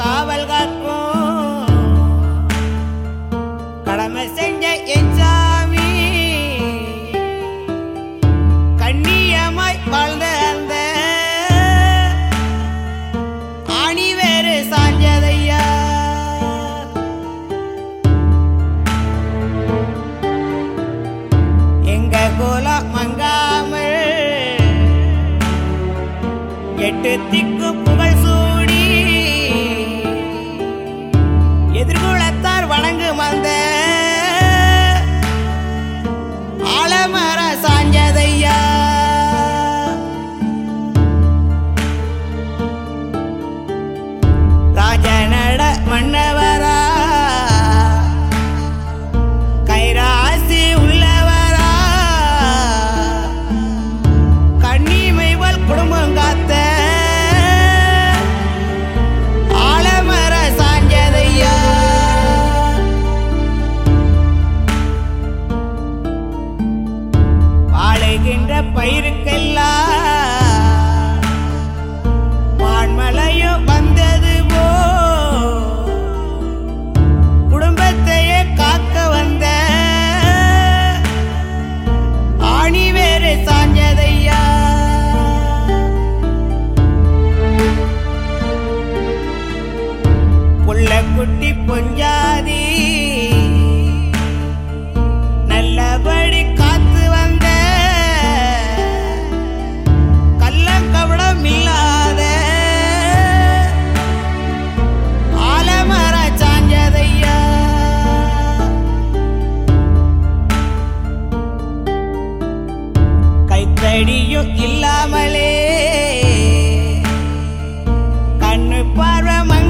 காவல் காக்கும் கடமை செஞ்ச என் சாமி கண்ணியமாய் வாழ்ந்த அந்த ஆணி வேறு சாஞ்சதையா எங்க கோலம் மங்காமல் எட்டு திக்கு புகழ் சூடி எதிர்குலத்தார் வணங்கு வந்த ஆலமர சாஞ்சதையா ராஜநட மன்னவரா கைராசி உள்ளவரா கண்ணிமைவல் குடும்பம் காத்த ஆலமர சாஞ்சதையா வாழுகின்ற பயிருக்கெல்லாம் வான்மலையும் வந்தது போ குடும்பத்தையே காக்க வந்த ஆணி வேறு சாஞ்சதையா புள்ள குட்டி பொஞ்சாதி நல்லபடி காத்து வந்த கள்ளங்கவடம் இல்லாத ஆலமர சாஞ்சதையா கைத்தடியும் இல்லாமலே கண்ணு பார்வை